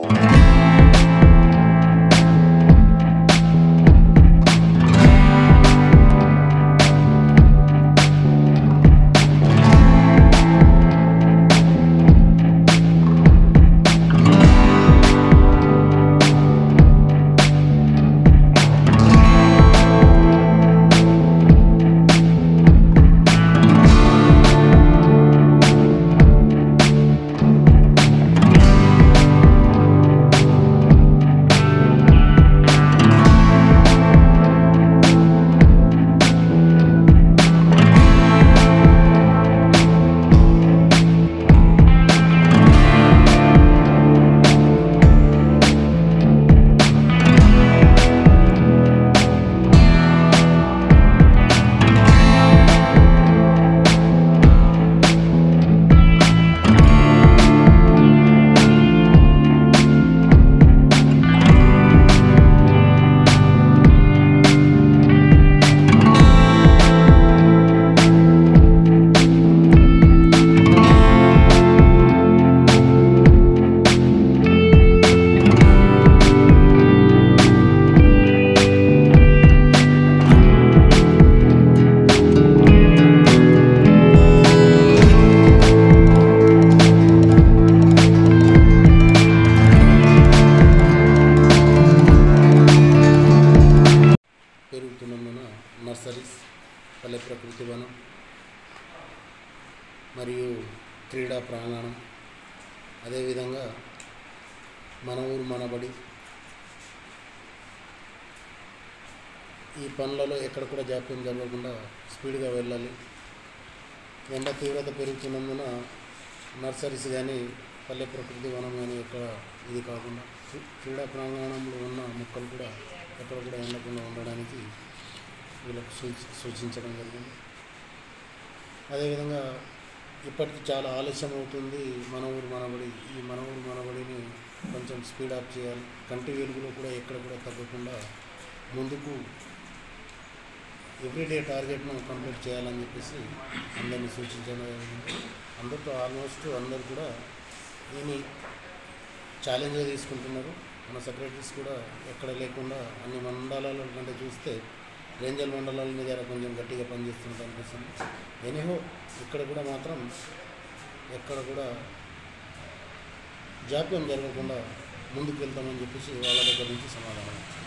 పెరుగుతున్నందున నర్సరీస్ పల్లె ప్రకృతి వనం మరియు క్రీడా ప్రాంగణం అదేవిధంగా మన ఊరు మనబడి ఈ పనులలో ఎక్కడ కూడా జాప్యం జరగకుండా స్పీడ్గా వెళ్ళాలి ఎండ తీవ్రత పెరుగుతున్నందున నర్సరీస్ కానీ పల్లె ప్రకృతి వనం కానీ ఎక్కడ ఇది కాకుండా క్రీ- క్రీడా ప్రాంగణంలో ఉన్న మొక్కలు కూడా ఎక్కడ కూడా ఎండకుండా ఉండడానికి వీళ్ళకు సూచి సూచించడం జరిగింది అదేవిధంగా ఇప్పటికి చాలా ఆలస్యం అవుతుంది మన ఊరు మనబడి ఈ మన ఊరు మనబడిని కొంచెం స్పీడ్ అప్ చేయాలి కంటి వెలుగులో కూడా ఎక్కడ కూడా తగ్గకుండా ముందుకు ఎవ్రీడే టార్గెట్ను కంప్లీట్ చేయాలని చెప్పేసి అందరినీ సూచించడం జరిగింది అందరితో ఆల్మోస్ట్ అందరు కూడా దీన్ని ఛాలెంజ్గా తీసుకుంటున్నారు మన సెక్రటరీస్ కూడా ఎక్కడ లేకుండా అన్ని మండలాల కంటే చూస్తే రేంజల్ మండలాల మీద కొంచెం గట్టిగా పనిచేస్తున్నట్టు అనిపిస్తుంది ఎనీహో ఇక్కడ కూడా మాత్రం ఎక్కడ కూడా జాప్యం జరగకుండా ముందుకు వెళ్తామని చెప్పేసి వాళ్ళ దగ్గర నుంచి సమాధానం వచ్చింది